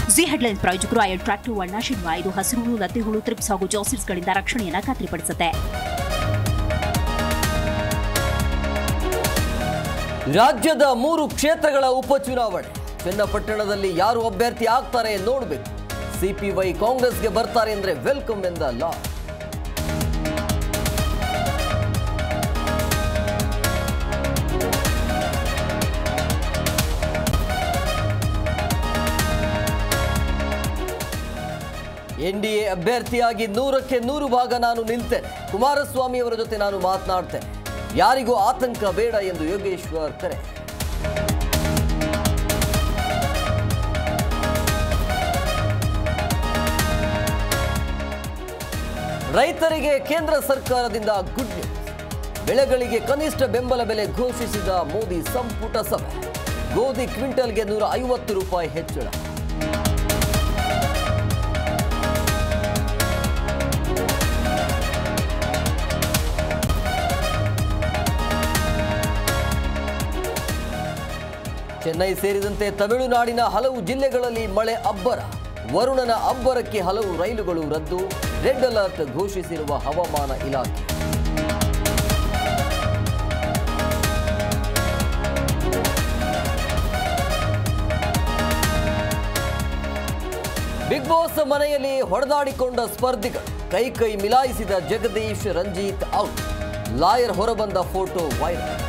G headlines ಪ್ರಾಯೋಜಕರು ಐ ಟ್ರಾಕ್ಟಿವ್ ವರ್ಣಾಶಿನ್ವ ಇದು ಹಸಿರು ಲತೆಹುಳು ತ್ರಿಪ್ಸ್ ಹಾಗೂ ಜಾಸಿಡ್ಸ್ಗಳಿಂದ ರಕ್ಷಣೆಯನ್ನು ಖಾತ್ರಿಪಡಿಸುತ್ತೆ ರಾಜ್ಯದ ಮೂರು ಕ್ಷೇತ್ರಗಳ ಉಪಚುನಾವಣೆ ಚನ್ನಪಟ್ಟಣದಲ್ಲಿ ಯಾರು ಅಭ್ಯರ್ಥಿ ಆಗ್ತಾರೆ ನೋಡಬೇಕು ಸಿಪಿವೈ ಕಾಂಗ್ರೆಸ್ಗೆ ಬರ್ತಾರೆ ಅಂದ್ರೆ ವೆಲ್ಕಮ್ ಎಂದ ಲಾ ಎನ್ಡಿಎ ಅಭ್ಯರ್ಥಿಯಾಗಿ ನೂರಕ್ಕೆ ನೂರು ಭಾಗ ನಾನು ನಿಲ್ತೇನೆ ಕುಮಾರಸ್ವಾಮಿ ಅವರ ಜೊತೆ ನಾನು ಮಾತನಾಡ್ತೇನೆ ಯಾರಿಗೂ ಆತಂಕ ಬೇಡ ಎಂದು ಯೋಗೇಶ್ವರ್ ಕರೆ ರೈತರಿಗೆ ಕೇಂದ್ರ ಸರ್ಕಾರದಿಂದ ಗುಡ್ ನ್ಯೂಸ್ ಬೆಳೆಗಳಿಗೆ ಕನಿಷ್ಠ ಬೆಂಬಲ ಬೆಲೆ ಘೋಷಿಸಿದ ಮೋದಿ ಸಂಪುಟ ಸಭೆ ಗೋಧಿ ಕ್ವಿಂಟಲ್ಗೆ ನೂರ ಐವತ್ತು ರೂಪಾಯಿ ಹೆಚ್ಚಳ ಚೆನ್ನೈ ಸೇರಿದಂತೆ ತಮಿಳುನಾಡಿನ ಹಲವು ಜಿಲ್ಲೆಗಳಲ್ಲಿ ಮಳೆ ಅಬ್ಬರ ವರುಣನ ಅಬ್ಬರಕ್ಕೆ ಹಲವು ರೈಲುಗಳು ರದ್ದು ರೆಡ್ ಅಲರ್ಟ್ ಘೋಷಿಸಿರುವ ಹವಾಮಾನ ಇಲಾಖೆ ಬಿಗ್ ಬಾಸ್ ಮನೆಯಲ್ಲಿ ಹೊಡೆದಾಡಿಕೊಂಡ ಸ್ಪರ್ಧಿಗಳು ಕೈ ಕೈ ಮಿಲಾಯಿಸಿದ ಜಗದೀಶ್ ರಂಜಿತ್ ಔಟ್ ಲಾಯರ್ ಹೊರಬಂದ ಫೋಟೋ ವೈರಲ್